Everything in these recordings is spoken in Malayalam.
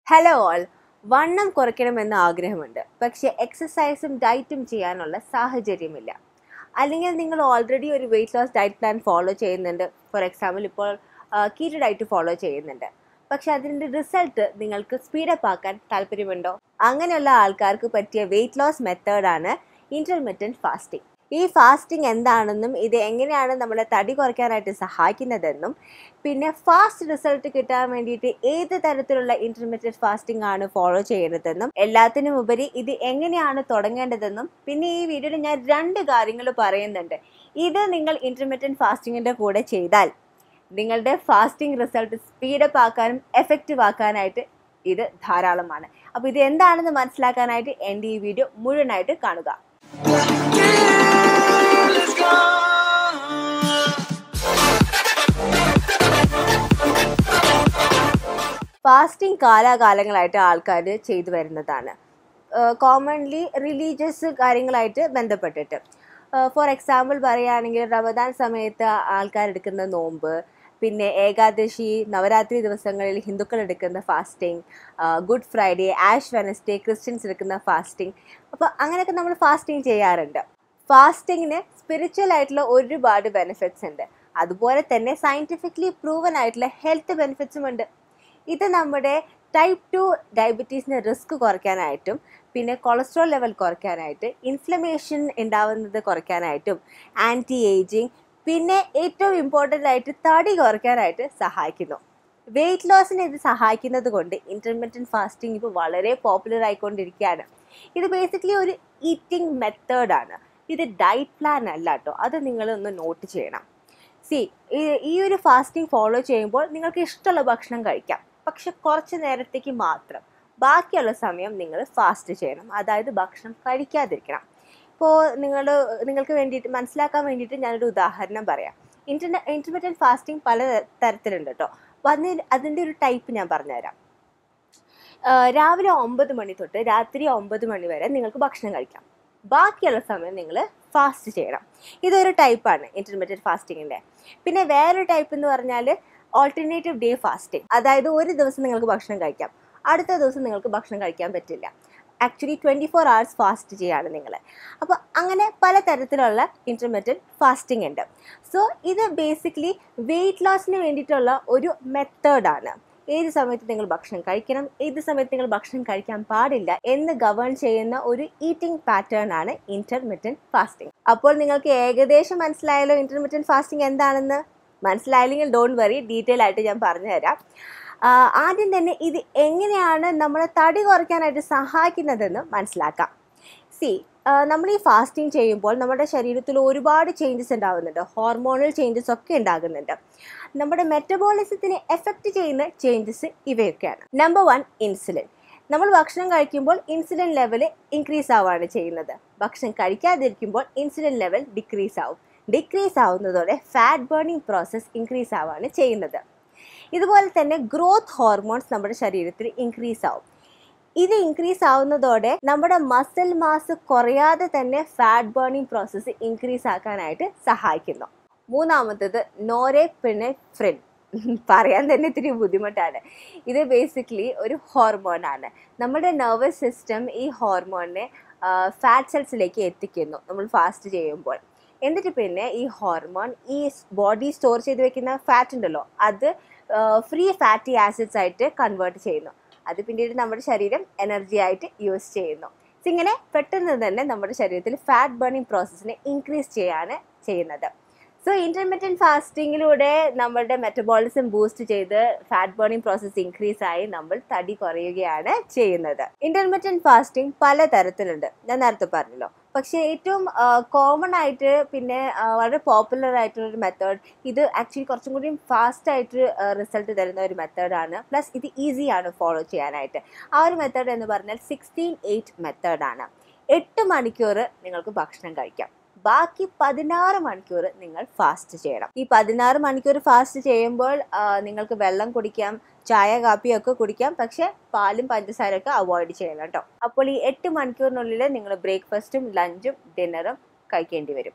ഹലോ ഓൾ വണ്ണം കുറയ്ക്കണമെന്ന് ആഗ്രഹമുണ്ട് പക്ഷേ എക്സസൈസും ഡയറ്റും ചെയ്യാനുള്ള സാഹചര്യമില്ല അല്ലെങ്കിൽ നിങ്ങൾ ഓൾറെഡി ഒരു weight loss diet plan follow ചെയ്യുന്നുണ്ട് ഫോർ എക്സാമ്പിൾ ഇപ്പോൾ കീറ്റോ ഡയറ്റ് ഫോളോ ചെയ്യുന്നുണ്ട് പക്ഷെ അതിൻ്റെ റിസൾട്ട് നിങ്ങൾക്ക് സ്പീഡപ്പ് ആക്കാൻ താല്പര്യമുണ്ടോ അങ്ങനെയുള്ള ആൾക്കാർക്ക് പറ്റിയ വെയിറ്റ് ലോസ് മെത്തേഡാണ് ഇൻ്റർമീഡിയൻറ്റ് ഫാസ്റ്റിംഗ് ഈ ഫാസ്റ്റിംഗ് എന്താണെന്നും ഇത് എങ്ങനെയാണ് നമ്മളെ തടി കുറയ്ക്കാനായിട്ട് സഹായിക്കുന്നതെന്നും പിന്നെ ഫാസ്റ്റ് റിസൾട്ട് കിട്ടാൻ വേണ്ടിയിട്ട് ഏത് തരത്തിലുള്ള ഇൻ്റർമീഡിയറ്റ് ഫാസ്റ്റിംഗ് ആണ് ഫോളോ ചെയ്യുന്നതെന്നും എല്ലാത്തിനും ഉപരി ഇത് എങ്ങനെയാണ് തുടങ്ങേണ്ടതെന്നും പിന്നെ ഈ വീഡിയോയിൽ ഞാൻ രണ്ട് കാര്യങ്ങൾ പറയുന്നുണ്ട് ഇത് നിങ്ങൾ ഇൻ്റർമീഡിയറ്റ് ഫാസ്റ്റിങ്ങിൻ്റെ കൂടെ ചെയ്താൽ നിങ്ങളുടെ ഫാസ്റ്റിംഗ് റിസൾട്ട് സ്പീഡപ്പ് ആക്കാനും എഫക്റ്റീവ് ആക്കാനായിട്ട് ഇത് ധാരാളമാണ് അപ്പോൾ ഇത് എന്താണെന്ന് മനസ്സിലാക്കാനായിട്ട് എൻ്റെ ഈ വീഡിയോ മുഴുവനായിട്ട് കാണുക ഫാസ്റ്റിംഗ് കാലാകാലങ്ങളായിട്ട് ആൾക്കാർ ചെയ്തു വരുന്നതാണ് കോമൺലി റിലീജിയസ് കാര്യങ്ങളായിട്ട് ബന്ധപ്പെട്ടിട്ട് ഫോർ എക്സാമ്പിൾ പറയുകയാണെങ്കിൽ റമദാൻ സമയത്ത് ആൾക്കാരെടുക്കുന്ന നോമ്പ് പിന്നെ ഏകാദശി നവരാത്രി ദിവസങ്ങളിൽ ഹിന്ദുക്കൾ എടുക്കുന്ന fasting Good Friday Ash Wednesday Christians എടുക്കുന്ന ഫാസ്റ്റിംഗ് അപ്പോൾ അങ്ങനെയൊക്കെ നമ്മൾ ഫാസ്റ്റിംഗ് ചെയ്യാറുണ്ട് ഫാസ്റ്റിങ്ങിന് സ്പിരിച്വൽ ആയിട്ടുള്ള ഒരുപാട് ബെനിഫിറ്റ്സ് ഉണ്ട് അതുപോലെ തന്നെ സയൻറ്റിഫിക്കലി പ്രൂവൻ ആയിട്ടുള്ള ഹെൽത്ത് ബെനിഫിറ്റ്സും ഉണ്ട് ഇത് നമ്മുടെ ടൈപ്പ് ടു ഡയബറ്റീസിന് റിസ്ക് കുറയ്ക്കാനായിട്ടും പിന്നെ കൊളസ്ട്രോൾ ലെവൽ കുറയ്ക്കാനായിട്ട് ഇൻഫ്ലമേഷൻ ഉണ്ടാവുന്നത് കുറയ്ക്കാനായിട്ടും ആൻറ്റി ഏജിങ് പിന്നെ ഏറ്റവും ഇമ്പോർട്ടൻ്റ് ആയിട്ട് തടി കുറയ്ക്കാനായിട്ട് സഹായിക്കുന്നു വെയിറ്റ് ലോസിന് ഇത് സഹായിക്കുന്നത് കൊണ്ട് ഇൻ്റർമീഡിയറ്റ് ഫാസ്റ്റിംഗ് ഇപ്പോൾ വളരെ പോപ്പുലർ ആയിക്കൊണ്ടിരിക്കുകയാണ് ഇത് ബേസിക്കലി ഒരു ഈറ്റിംഗ് മെത്തേഡാണ് ഇത് ഡയറ്റ് പ്ലാൻ അല്ല കേട്ടോ അത് നിങ്ങൾ ഒന്ന് നോട്ട് ചെയ്യണം സി ഈ ഒരു ഫാസ്റ്റിംഗ് ഫോളോ ചെയ്യുമ്പോൾ നിങ്ങൾക്ക് ഇഷ്ടമുള്ള ഭക്ഷണം കഴിക്കാം പക്ഷെ കുറച്ച് നേരത്തേക്ക് മാത്രം ബാക്കിയുള്ള സമയം നിങ്ങൾ ഫാസ്റ്റ് ചെയ്യണം അതായത് ഭക്ഷണം കഴിക്കാതിരിക്കണം ഇപ്പോൾ നിങ്ങൾ നിങ്ങൾക്ക് വേണ്ടിയിട്ട് മനസ്സിലാക്കാൻ വേണ്ടിയിട്ട് ഞാനൊരു ഉദാഹരണം പറയാം ഇൻ്റർനെ ഇൻ്റർമീഡിയറ്റ് ഫാസ്റ്റിംഗ് പല തരത്തിലുണ്ട് കേട്ടോ അപ്പോൾ അതിന് അതിൻ്റെ ഒരു ടൈപ്പ് ഞാൻ പറഞ്ഞുതരാം രാവിലെ ഒമ്പത് മണി തൊട്ട് രാത്രി ഒമ്പത് മണി വരെ നിങ്ങൾക്ക് ഭക്ഷണം കഴിക്കാം ബാക്കിയുള്ള സമയം നിങ്ങൾ ഫാസ്റ്റ് ചെയ്യണം ഇതൊരു ടൈപ്പാണ് ഇൻ്റർമീഡിയറ്റ് ഫാസ്റ്റിങ്ങിൻ്റെ പിന്നെ വേറൊരു ടൈപ്പ് എന്ന് പറഞ്ഞാൽ ഓൾട്ടർനേറ്റീവ് ഡേ ഫാസ്റ്റിംഗ് അതായത് ഒരു ദിവസം നിങ്ങൾക്ക് ഭക്ഷണം കഴിക്കാം അടുത്ത ദിവസം നിങ്ങൾക്ക് ഭക്ഷണം കഴിക്കാൻ പറ്റില്ല actually twenty four hours fast ചെയ്യാണ് നിങ്ങൾ അപ്പോൾ അങ്ങനെ പല തരത്തിലുള്ള ഇൻ്റർമീഡിയറ്റ് ഫാസ്റ്റിംഗ് ഉണ്ട് സോ ഇത് ബേസിക്കലി വെയിറ്റ് ലോസിന് വേണ്ടിയിട്ടുള്ള ഒരു മെത്തേഡാണ് ഏത് സമയത്ത് നിങ്ങൾ ഭക്ഷണം കഴിക്കണം ഏത് സമയത്ത് നിങ്ങൾ ഭക്ഷണം കഴിക്കാൻ പാടില്ല എന്ന് ഗവേൺ ചെയ്യുന്ന ഒരു ഈറ്റിംഗ് പാറ്റേൺ ആണ് ഇന്റർമീഡിയറ്റ് ഫാസ്റ്റിംഗ് അപ്പോൾ നിങ്ങൾക്ക് ഏകദേശം മനസ്സിലായല്ലോ ഇന്റർമീഡിയറ്റ് ഫാസ്റ്റിംഗ് എന്താണെന്ന് മനസ്സിലായില്ലെങ്കിൽ ഡോണ്ട് വറി ഡീറ്റെയിൽ ആയിട്ട് ഞാൻ പറഞ്ഞുതരാം ആദ്യം തന്നെ ഇത് എങ്ങനെയാണ് നമ്മളെ തടി കുറയ്ക്കാനായിട്ട് സഹായിക്കുന്നതെന്ന് മനസ്സിലാക്കാം സി നമ്മൾ ഈ ഫാസ്റ്റിംഗ് ചെയ്യുമ്പോൾ നമ്മുടെ ശരീരത്തിൽ ഒരുപാട് ചേഞ്ചസ് ഉണ്ടാകുന്നുണ്ട് ഹോർമോണൽ ചേഞ്ചസ് ഒക്കെ ഉണ്ടാകുന്നുണ്ട് നമ്മുടെ മെറ്റബോളിസത്തിനെ എഫക്റ്റ് ചെയ്യുന്ന ചേഞ്ചസ് ഇവയൊക്കെയാണ് നമ്പർ വൺ ഇൻസുലിൻ നമ്മൾ ഭക്ഷണം കഴിക്കുമ്പോൾ ഇൻസുലിൻ ലെവൽ ഇൻക്രീസ് ആവുകയാണ് ചെയ്യുന്നത് ഭക്ഷണം കഴിക്കാതിരിക്കുമ്പോൾ ഇൻസുലിൻ ലെവൽ ഡിക്രീസ് ആവും ഡിക്രീസ് ആവുന്നതോടെ ഫാറ്റ് ബേണിംഗ് പ്രോസസ്സ് ഇൻക്രീസ് ആവുകയാണ് ചെയ്യുന്നത് ഇതുപോലെ തന്നെ ഗ്രോത്ത് ഹോർമോൺസ് നമ്മുടെ ശരീരത്തിൽ ഇൻക്രീസ് ആവും ഇത് ഇൻക്രീസ് ആവുന്നതോടെ നമ്മുടെ മസിൽ മാസ് കുറയാതെ തന്നെ ഫാറ്റ് ബേണിംഗ് പ്രോസസ്സ് ഇൻക്രീസ് ആക്കാനായിട്ട് സഹായിക്കുന്നു മൂന്നാമത്തത് നോരെ പിന്നെ ഫ്രിൻ പറയാൻ തന്നെ ഇത്തിരി ബുദ്ധിമുട്ടാണ് ഇത് ബേസിക്കലി ഒരു ഹോർമോണാണ് നമ്മുടെ നെർവസ് സിസ്റ്റം ഈ ഹോർമോണിനെ ഫാറ്റ് സെൽസിലേക്ക് എത്തിക്കുന്നു നമ്മൾ ഫാസ്റ്റ് ചെയ്യുമ്പോൾ എന്നിട്ട് പിന്നെ ഈ ഹോർമോൺ ഈ ബോഡി സ്റ്റോർ ചെയ്ത് വെക്കുന്ന ഫാറ്റ് ഉണ്ടല്ലോ അത് ഫ്രീ ഫാറ്റി ആസിഡ്സ് ആയിട്ട് കൺവേർട്ട് ചെയ്യുന്നു അത് പിന്നീട് നമ്മുടെ ശരീരം എനർജി ആയിട്ട് യൂസ് ചെയ്യുന്നു ഇങ്ങനെ പെട്ടെന്ന് തന്നെ നമ്മുടെ ശരീരത്തിൽ ഫാറ്റ് ബേണിംഗ് പ്രോസസ്സിനെ ഇൻക്രീസ് ചെയ്യാണ് ചെയ്യുന്നത് സോ ഇൻ്റർമീഡിയറ്റ് ഫാസ്റ്റിങ്ങിലൂടെ നമ്മളുടെ മെറ്റബോളിസം ബൂസ്റ്റ് ചെയ്ത് ഫാറ്റ് ബേണിംഗ് പ്രോസസ്സ് ഇൻക്രീസ് ആയി നമ്മൾ തടി കുറയുകയാണ് ചെയ്യുന്നത് ഇൻ്റർമീഡിയറ്റ് ഫാസ്റ്റിംഗ് പല തരത്തിലുണ്ട് ഞാൻ നേരത്തെ പറഞ്ഞല്ലോ പക്ഷേ ഏറ്റവും കോമൺ ആയിട്ട് പിന്നെ വളരെ പോപ്പുലർ ആയിട്ടുള്ള ഒരു മെത്തേഡ് ഇത് ആക്ച്വലി കുറച്ചും കൂടി ഫാസ്റ്റ് ആയിട്ട് റിസൾട്ട് തരുന്ന ഒരു മെത്തേഡാണ് പ്ലസ് ഇത് ഈസിയാണ് ഫോളോ ചെയ്യാനായിട്ട് ആ ഒരു മെത്തേഡ് എന്ന് പറഞ്ഞാൽ സിക്സ്റ്റീൻ എയ്റ്റ് മെത്തേഡാണ് എട്ട് മണിക്കൂർ നിങ്ങൾക്ക് ഭക്ഷണം കഴിക്കാം ബാക്കി പതിനാറ് മണിക്കൂർ നിങ്ങൾ ഫാസ്റ്റ് ചെയ്യണം ഈ പതിനാറ് മണിക്കൂർ ഫാസ്റ്റ് ചെയ്യുമ്പോൾ നിങ്ങൾക്ക് വെള്ളം കുടിക്കാം ചായ കാപ്പിയൊക്കെ കുടിക്കാം പക്ഷെ പാലും പഞ്ചസാരയൊക്കെ അവോയ്ഡ് ചെയ്യണം കേട്ടോ അപ്പോൾ ഈ എട്ട് മണിക്കൂറിനുള്ളിൽ നിങ്ങൾ ബ്രേക്ക്ഫാസ്റ്റും ലഞ്ചും ഡിന്നറും കഴിക്കേണ്ടി വരും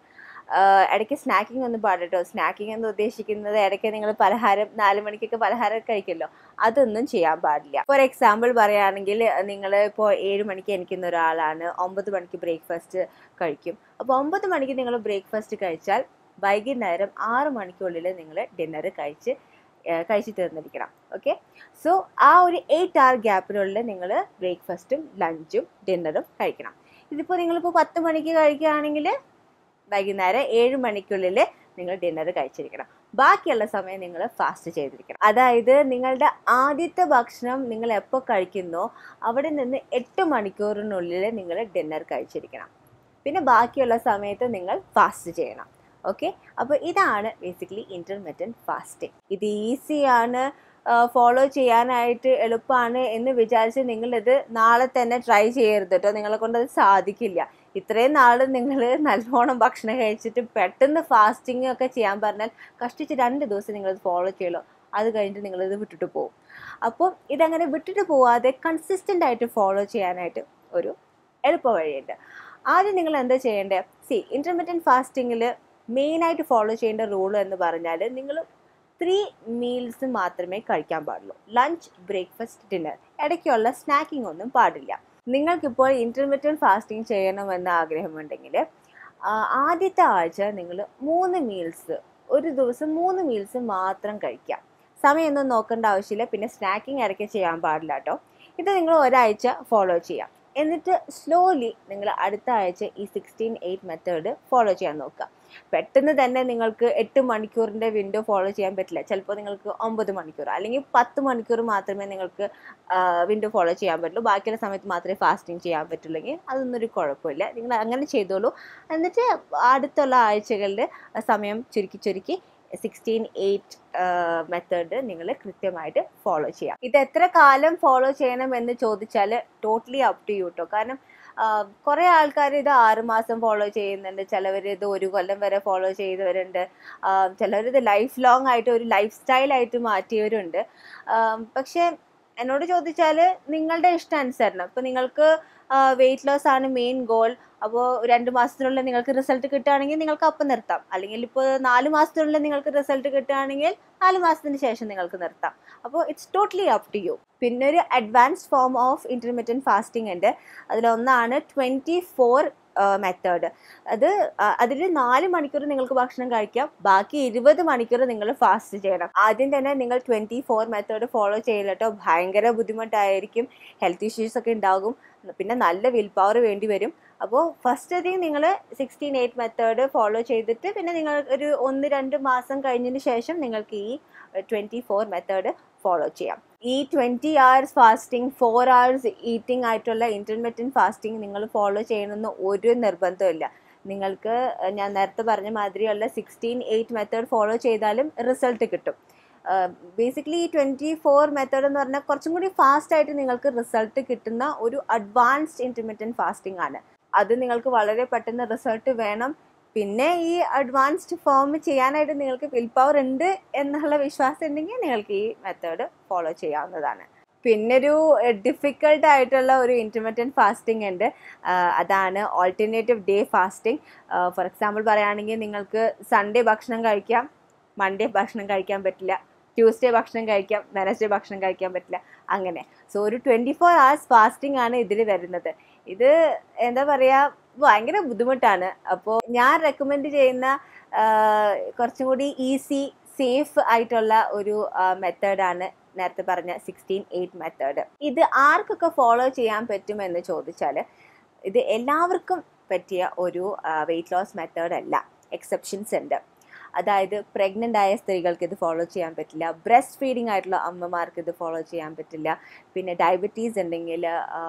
ആഹ് ഇടയ്ക്ക് സ്നാക്കിംഗ് ഒന്നും പാടിട്ടോ സ്നാക്കിംഗ് എന്ന് ഉദ്ദേശിക്കുന്നത് ഇടയ്ക്ക് നിങ്ങൾ പലഹാരം നാല് മണിക്കൊക്കെ പലഹാരം കഴിക്കുമല്ലോ അതൊന്നും ചെയ്യാൻ പാടില്ല ഫോർ എക്സാമ്പിൾ പറയുകയാണെങ്കിൽ നിങ്ങൾ ഇപ്പോൾ ഏഴ് മണിക്ക് എണിക്കുന്ന ഒരാളാണ് ഒമ്പത് മണിക്ക് ബ്രേക്ക്ഫാസ്റ്റ് കഴിക്കും അപ്പോൾ ഒമ്പത് മണിക്ക് നിങ്ങൾ ബ്രേക്ക്ഫാസ്റ്റ് കഴിച്ചാൽ വൈകുന്നേരം ആറ് മണിക്കുള്ളിൽ നിങ്ങൾ ഡിന്നർ കഴിച്ച് ഏഹ് കഴിച്ച് തീർന്നിരിക്കണം ഓക്കെ സോ ആ ഒരു എയ്റ്റ് അവർ ഗ്യാപ്പിനുള്ളിൽ നിങ്ങൾ ബ്രേക്ക്ഫാസ്റ്റും ലഞ്ചും ഡിന്നറും കഴിക്കണം ഇതിപ്പോൾ നിങ്ങളിപ്പോൾ പത്ത് മണിക്ക് കഴിക്കുകയാണെങ്കിൽ വൈകുന്നേരം ഏഴ് മണിക്കുള്ളിൽ നിങ്ങൾ ഡിന്നർ കഴിച്ചിരിക്കണം ബാക്കിയുള്ള സമയം നിങ്ങൾ ഫാസ്റ്റ് ചെയ്തിരിക്കണം അതായത് നിങ്ങളുടെ ആദ്യത്തെ ഭക്ഷണം നിങ്ങൾ എപ്പോൾ കഴിക്കുന്നോ അവിടെ നിന്ന് എട്ട് മണിക്കൂറിനുള്ളിൽ നിങ്ങൾ ഡിന്നർ കഴിച്ചിരിക്കണം പിന്നെ ബാക്കിയുള്ള സമയത്ത് നിങ്ങൾ ഫാസ്റ്റ് ചെയ്യണം ഓക്കെ അപ്പോൾ ഇതാണ് ബേസിക്കലി ഇൻ്റർമീഡിയൻറ്റ് ഫാസ്റ്റിംഗ് ഇത് ഈസിയാണ് ഫോളോ ചെയ്യാനായിട്ട് എളുപ്പമാണ് എന്ന് വിചാരിച്ച് നിങ്ങളിത് നാളെ തന്നെ ട്രൈ ചെയ്യരുത് കേട്ടോ നിങ്ങളെ കൊണ്ട് അത് സാധിക്കില്ല ഇത്രയും നാൾ നിങ്ങൾ നല്ലോണം ഭക്ഷണം കഴിച്ചിട്ട് പെട്ടെന്ന് ഫാസ്റ്റിംഗ് ഒക്കെ ചെയ്യാൻ പറഞ്ഞാൽ കഷ്ടിച്ച് രണ്ട് ദിവസം നിങ്ങളത് ഫോളോ ചെയ്യുള്ളൂ അത് കഴിഞ്ഞിട്ട് നിങ്ങളിത് വിട്ടിട്ട് പോകും അപ്പോൾ ഇതങ്ങനെ വിട്ടിട്ട് പോവാതെ കൺസിസ്റ്റൻ്റ് ആയിട്ട് ഫോളോ ചെയ്യാനായിട്ട് ഒരു എളുപ്പ വഴിയുണ്ട് ആദ്യം നിങ്ങൾ എന്താ ചെയ്യേണ്ടത് സി ഇൻ്റർമീഡിയൻറ്റ് ഫാസ്റ്റിങ്ങിൽ മെയിനായിട്ട് ഫോളോ ചെയ്യേണ്ട റൂൾ എന്ന് പറഞ്ഞാൽ നിങ്ങൾ ത്രീ മീൽസ് മാത്രമേ കഴിക്കാൻ പാടുള്ളൂ ലഞ്ച് ബ്രേക്ക്ഫാസ്റ്റ് ഡിന്നർ ഇടയ്ക്കുള്ള സ്നാക്കിംഗ് ഒന്നും പാടില്ല നിങ്ങൾക്കിപ്പോൾ ഇൻ്റർമീഡിയൻറ്റ് ഫാസ്റ്റിംഗ് ചെയ്യണമെന്ന് ആഗ്രഹമുണ്ടെങ്കിൽ ആ, ആദ്യത്തെ ആഴ്ച നിങ്ങൾ മൂന്ന് മീൽസ് ഒരു ദിവസം മൂന്ന് മീൽസ് മാത്രം കഴിക്കാം സമയമൊന്നും നോക്കേണ്ട ആവശ്യമില്ല പിന്നെ സ്നാക്കിംഗ് ഇടയ്ക്ക് ചെയ്യാൻ പാടില്ല കേട്ടോ ഇത് നിങ്ങൾ ഒരാഴ്ച ഫോളോ ചെയ്യാം എന്നിട്ട് സ്ലോലി നിങ്ങൾ അടുത്ത ആഴ്ച ഈ സിക്സ്റ്റീൻ എയ്റ്റ് മെത്തേഡ് ഫോളോ ചെയ്യാൻ നോക്കുക പെട്ടെന്ന് തന്നെ നിങ്ങൾക്ക് എട്ട് മണിക്കൂറിൻ്റെ വിൻഡോ ഫോളോ ചെയ്യാൻ പറ്റില്ല ചിലപ്പോൾ നിങ്ങൾക്ക് ഒമ്പത് മണിക്കൂർ അല്ലെങ്കിൽ പത്ത് മണിക്കൂർ മാത്രമേ നിങ്ങൾക്ക് വിൻഡോ ഫോളോ ചെയ്യാൻ പറ്റുള്ളൂ ബാക്കിയുള്ള സമയത്ത് മാത്രമേ ഫാസ്റ്റിംഗ് ചെയ്യാൻ പറ്റുള്ളെങ്കിൽ അതൊന്നും ഒരു കുഴപ്പമില്ല നിങ്ങൾ അങ്ങനെ ചെയ്തോളൂ എന്നിട്ട് അടുത്തുള്ള ആഴ്ചകളിൽ സമയം ചുരുക്കി ചുരുക്കി സിക്സ്റ്റീൻ എയ്റ്റ് മെത്തേഡ് നിങ്ങൾ കൃത്യമായിട്ട് ഫോളോ ചെയ്യാം ഇത് എത്ര കാലം ഫോളോ ചെയ്യണം എന്ന് ചോദിച്ചാൽ ടോട്ടലി അപ് ടു യു കേട്ടോ കാരണം കുറേ ആൾക്കാർ ഇത് ആറുമാസം ഫോളോ ചെയ്യുന്നുണ്ട് ചിലവർ ഇത് ഒരു കൊല്ലം വരെ ഫോളോ ചെയ്തവരുണ്ട് ചിലവർ ഇത് ലൈഫ് ലോങ് ആയിട്ട് ഒരു ലൈഫ് സ്റ്റൈലായിട്ട് മാറ്റിയവരുണ്ട് ആം, പക്ഷേ എന്നോട് ചോദിച്ചാൽ നിങ്ങളുടെ ഇഷ്ടാനുസരണം ഇപ്പം നിങ്ങൾക്ക് വെയിറ്റ് ലോസ് ആണ് മെയിൻ ഗോൾ അപ്പോൾ രണ്ട് മാസത്തിനുള്ളിൽ നിങ്ങൾക്ക് റിസൾട്ട് കിട്ടുകയാണെങ്കിൽ നിങ്ങൾക്ക് അപ്പം നിർത്താം അല്ലെങ്കിൽ ഇപ്പോൾ നാല് മാസത്തിനുള്ളിൽ നിങ്ങൾക്ക് റിസൾട്ട് കിട്ടുകയാണെങ്കിൽ നാല് മാസത്തിന് ശേഷം നിങ്ങൾക്ക് നിർത്താം അപ്പോൾ it's totally up to you പിന്നെ ഒരു advanced form of intermediate fasting ഉണ്ട് അതിലൊന്നാണ് ട്വൻറ്റി ഫോർ മെത്തേഡ് അത് അതിൽ നാല് മണിക്കൂർ നിങ്ങൾക്ക് ഭക്ഷണം കഴിക്കാം ബാക്കി ഇരുപത് മണിക്കൂർ നിങ്ങൾ ഫാസ്റ്റ് ചെയ്യണം ആദ്യം തന്നെ നിങ്ങൾ ട്വൻറ്റി ഫോർ മെത്തേഡ് ഫോളോ ചെയ്യില്ല കേട്ടോ ഭയങ്കര ബുദ്ധിമുട്ടായിരിക്കും ഹെൽത്ത് ഇഷ്യൂസ് ഒക്കെ ഉണ്ടാകും പിന്നെ നല്ല വിൽ പവർ വേണ്ടി വരും അപ്പോൾ ഫസ്റ്റ് അധികം നിങ്ങൾ സിക്സ്റ്റീൻ എയ്റ്റ് മെത്തേഡ് ഫോളോ ചെയ്തിട്ട് പിന്നെ നിങ്ങൾ ഒരു ഒന്ന് രണ്ട് മാസം കഴിഞ്ഞതിന് ശേഷം നിങ്ങൾക്ക് ഈ ട്വൻറ്റി ഫോർ മെത്തേഡ് ഫോളോ ചെയ്യാം ഈ twenty hours fasting four hours eating ആയിട്ടുള്ള ഇൻ്റർമീഡിയൻറ്റ് ഫാസ്റ്റിംഗ് നിങ്ങൾ ഫോളോ ചെയ്യണമെന്ന് ഒരു നിർബന്ധമില്ല നിങ്ങൾക്ക് അഹ് ഞാൻ നേരത്തെ പറഞ്ഞ മാതിരിയുള്ള സിക്സ്റ്റീൻ എയ്റ്റ് മെത്തേഡ് ഫോളോ ചെയ്താലും റിസൾട്ട് കിട്ടും ബേസിക്കലി ഈ ട്വൻറ്റി ഫോർ മെത്തേഡ് എന്ന് പറഞ്ഞാൽ കുറച്ചും കൂടി ഫാസ്റ്റ് ആയിട്ട് നിങ്ങൾക്ക് റിസൾട്ട് കിട്ടുന്ന ഒരു അഡ്വാൻസ്ഡ് ഇൻ്റർമീഡിയൻറ്റ് ഫാസ്റ്റിംഗ് ആണ് അത് നിങ്ങൾക്ക് വളരെ പെട്ടെന്ന് റിസൾട്ട് വേണം പിന്നെ ഈ അഡ്വാൻസ്ഡ് ഫോം ചെയ്യാനായിട്ട് നിങ്ങൾക്ക് വിൽ പവർ ഉണ്ട് എന്നുള്ള വിശ്വാസം ഉണ്ടെങ്കിൽ നിങ്ങൾക്ക് ഈ മെത്തേഡ് ഫോളോ ചെയ്യാവുന്നതാണ് പിന്നെ ഒരു ഡിഫിക്കൽട്ട് ആയിട്ടുള്ള ഒരു ഇൻ്റർമീഡിയൻറ്റ് ഫാസ്റ്റിംഗ് ഉണ്ട് ആ, അതാണ് alternative day fasting for example പറയുകയാണെങ്കിൽ നിങ്ങൾക്ക് സൺഡേ ഭക്ഷണം കഴിക്കാം മൺഡേ ഭക്ഷണം കഴിക്കാൻ പറ്റില്ല ട്യൂസ്ഡേ ഭക്ഷണം കഴിക്കാം വെനസ്ഡേ ഭക്ഷണം കഴിക്കാൻ പറ്റില്ല അങ്ങനെ സോ ഒരു ട്വൻറ്റി ഫോർ hours ഫാസ്റ്റിംഗ് ആണ് ഇതിൽ വരുന്നത് ഇത് എന്താ പറയുക ഭയങ്കര ബുദ്ധിമുട്ടാണ് അപ്പോൾ ഞാൻ റെക്കമെൻഡ് ചെയ്യുന്ന ആ, കുറച്ചും കൂടി ഈസി സേഫ് ആയിട്ടുള്ള ഒരു മെത്തേഡാണ് നേരത്തെ പറഞ്ഞ സിക്സ്റ്റീൻ എയ്റ്റ് മെത്തേഡ് ഇത് ആർക്കൊക്കെ ഫോളോ ചെയ്യാൻ പറ്റുമെന്ന് ചോദിച്ചാൽ ഇത് എല്ലാവർക്കും പറ്റിയ ഒരു വെയിറ്റ് ലോസ് മെത്തേഡ് അല്ല എക്സെപ്ഷൻസ് ഉണ്ട് അതായത് പ്രഗ്നൻ്റ് ആയ സ്ത്രീകൾക്ക് ഇത് ഫോളോ ചെയ്യാൻ പറ്റില്ല ബ്രസ്റ്റ് ഫീഡിങ് ആയിട്ടുള്ള അമ്മമാർക്ക് ഇത് ഫോളോ ചെയ്യാൻ പറ്റില്ല പിന്നെ ഡയബറ്റീസ് ഉണ്ടെങ്കിൽ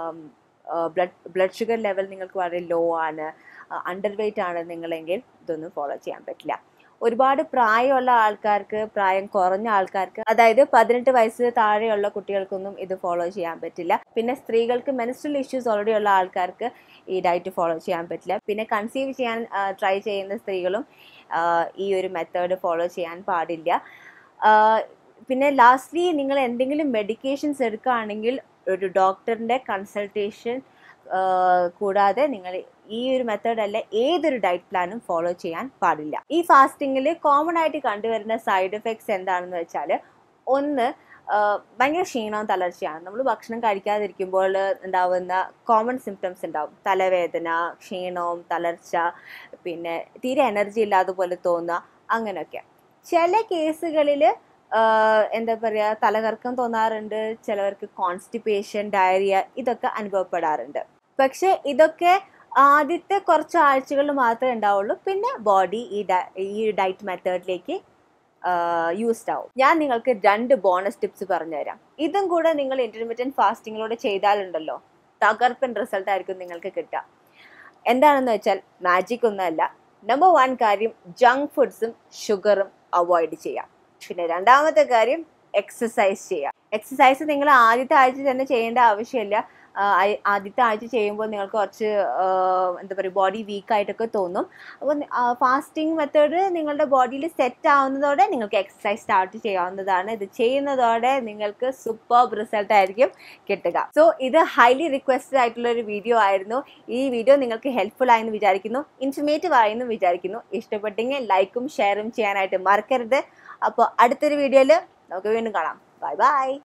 ബ്ലഡ് ബ്ലഡ് ഷുഗർ ലെവൽ നിങ്ങൾക്ക് വളരെ ലോ ആണ് അണ്ടർ വെയ്റ്റ് ആണ് നിങ്ങളെങ്കിൽ ഇതൊന്നും ഫോളോ ചെയ്യാൻ പറ്റില്ല ഒരുപാട് പ്രായമുള്ള ആൾക്കാർക്ക് പ്രായം കുറഞ്ഞ ആൾക്കാർക്ക് അതായത് പതിനെട്ട് വയസ്സ് താഴെയുള്ള കുട്ടികൾക്കൊന്നും ഇത് ഫോളോ ചെയ്യാൻ പറ്റില്ല പിന്നെ സ്ത്രീകൾക്ക് മെനിസ്ട്രൽ ഇഷ്യൂസ് ഓൾറെഡി ഉള്ള ആൾക്കാർക്ക് ഈ ഡയറ്റ് ഫോളോ ചെയ്യാൻ പറ്റില്ല പിന്നെ കൺസീവ് ചെയ്യാൻ ട്രൈ ചെയ്യുന്ന സ്ത്രീകളും ആ, ഈ ഒരു മെത്തേഡ് ഫോളോ ചെയ്യാൻ പാടില്ല ആ, പിന്നെ ലാസ്റ്റ്ലി നിങ്ങൾ എന്തെങ്കിലും മെഡിക്കേഷൻസ് എടുക്കുകയാണെങ്കിൽ ഒരു ഡോക്ടറിൻ്റെ കൺസൾട്ടേഷൻ കൂടാതെ നിങ്ങൾ ഈ ഒരു മെത്തേഡ് അല്ല ഏതൊരു ഡയറ്റ് പ്ലാനും ഫോളോ ചെയ്യാൻ പാടില്ല ഈ ഫാസ്റ്റിങ്ങിൽ കോമൺ ആയിട്ട് കണ്ടുവരുന്ന സൈഡ് എഫക്ട്സ് എന്താണെന്ന് വെച്ചാൽ ഒന്ന് ആ, ഭയങ്കര ക്ഷീണവും തളർച്ചയാണ് നമ്മൾ ഭക്ഷണം കഴിക്കാതിരിക്കുമ്പോൾ ഉണ്ടാവുന്ന കോമൺ സിംറ്റംസ് ഉണ്ടാവും തലവേദന ക്ഷീണവും തളർച്ച പിന്നെ തീരെ എനർജി ഇല്ലാതെ പോലെ തോന്നുക അങ്ങനെയൊക്കെ ചില കേസുകളിൽ എന്താ പറയുക തലകറക്കം തോന്നാറുണ്ട് ചിലവർക്ക് കോൺസ്റ്റിപ്പേഷൻ ഡയറിയ ഇതൊക്കെ അനുഭവപ്പെടാറുണ്ട് പക്ഷെ ഇതൊക്കെ ആദ്യത്തെ കുറച്ച് ആഴ്ചകൾ മാത്രമേ ഉണ്ടാവുള്ളൂ പിന്നെ ബോഡി ഈ ഡ- ഈ ഡയറ്റ് മെത്തേഡിലേക്ക് യൂസ്ഡ് ആവും ഞാൻ നിങ്ങൾക്ക് രണ്ട് ബോണസ് ടിപ്സ് പറഞ്ഞുതരാം ഇതും കൂടെ നിങ്ങൾ ഇന്റർമീഡിയറ്റ് ഫാസ്റ്റിങ്ങിലൂടെ ചെയ്താലുണ്ടല്ലോ തകർപ്പൻ റിസൾട്ട് ആയിരിക്കും നിങ്ങൾക്ക് കിട്ടുക എന്താണെന്ന് വെച്ചാൽ മാജിക് ഒന്നുമല്ല നമ്പർ വൺ കാര്യം ജങ്ക് ഫുഡ്സും ഷുഗറും അവോയ്ഡ് ചെയ്യാം പിന്നെ രണ്ടാമത്തെ കാര്യം എക്സസൈസ് ചെയ്യാം എക്സസൈസ് നിങ്ങൾ ആദ്യത്തെ ആഴ്ച തന്നെ ചെയ്യേണ്ട ആവശ്യമില്ല ആ, ആയി- ആദ്യത്തെ ആഴ്ച ചെയ്യുമ്പോൾ നിങ്ങൾക്ക് കുറച്ച് ആ, എന്താ പറയുക ബോഡി വീക്കായിട്ടൊക്കെ തോന്നും അപ്പോൾ ഫാസ്റ്റിംഗ് മെത്തേഡ് നിങ്ങളുടെ ബോഡിയിൽ സെറ്റ് ആവുന്നതോടെ നിങ്ങൾക്ക് എക്സസൈസ് സ്റ്റാർട്ട് ചെയ്യാവുന്നതാണ് ഇത് ചെയ്യുന്നതോടെ നിങ്ങൾക്ക് സൂപ്പർ റിസൾട്ട് ആയിരിക്കും കിട്ടുക സോ ഇത് ഹൈലി റിക്വസ്റ്റഡ് ആയിട്ടുള്ള ഒരു വീഡിയോ ആയിരുന്നു ഈ വീഡിയോ നിങ്ങൾക്ക് ഹെൽപ്ഫുൾ ആയെന്ന് വിചാരിക്കുന്നു ഇൻഫർമേറ്റീവ് ആയെന്ന് വിചാരിക്കുന്നു ഇഷ്ടപ്പെട്ടെങ്കിൽ ലൈക്കും ഷെയറും ചെയ്യാനായിട്ട് മറക്കരുത് അപ്പോൾ അടുത്തൊരു വീഡിയോയിൽ നമുക്ക് വീണ്ടും കാണാം ബൈ ബൈ